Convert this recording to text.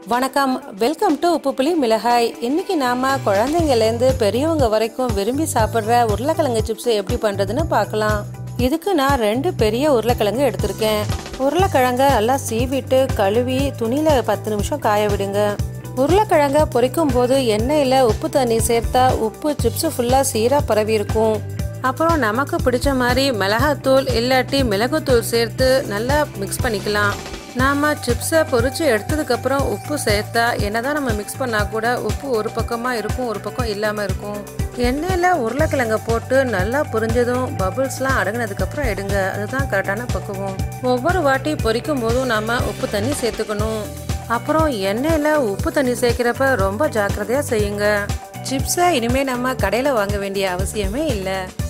வணக்கம் welcome to உப்பு புளி மிளகாய் இன்னைக்கு நாம குழந்தைங்கலேருந்து பெரியவங்க வரைக்கும் விரும்பி சாப்பிட்ற உருளைக்கிழங்கு சிப்ஸ் எப்படி பண்றதுன்னு பார்க்கலாம் இதுக்கு நான் ரெண்டு பெரிய உருளைக்கிழங்கு எடுத்திருக்கேன் உருளைக்கிழங்க நல்லா சீவிட்டு கழுவி துணியில பத்து நிமிஷம் காய விடுங்க உருளைக்கிழங்க பொரிக்கும் போது எண்ணெயில் உப்பு தண்ணி சேர்த்தா உப்பு சிப்ஸ் ஃபுல்லாக சீராக பரவி இருக்கும் அப்புறம் நமக்கு பிடிச்ச மாதிரி மிளகாத்தூள் இல்லாட்டி மிளகுத்தூள் சேர்த்து நல்லா மிக்ஸ் பண்ணிக்கலாம் நாம சிப்ஸை பொரிச்சு எடுத்ததுக்கப்புறம் உப்பு சேர்த்தா என்னதான் நம்ம மிக்ஸ் பண்ணால் கூட உப்பு ஒரு பக்கமாக இருக்கும் ஒரு பக்கம் இல்லாமல் இருக்கும் எண்ணெயில் உருளைக்கிழங்க போட்டு நல்லா புரிஞ்சதும் பபுள்ஸ்லாம் அடங்கினதுக்கப்புறம் எடுங்க அதுதான் கரெக்டான பக்குவம் ஒவ்வொரு வாட்டி பொரிக்கும் போதும் நாம உப்பு தண்ணி சேர்த்துக்கணும் அப்புறம் எண்ணெயில் உப்பு தண்ணி சேர்க்கிறப்ப ரொம்ப ஜாக்கிரதையாக செய்யுங்க சிப்ஸை இனிமேல் நம்ம கடையில் வாங்க வேண்டிய அவசியமே இல்லை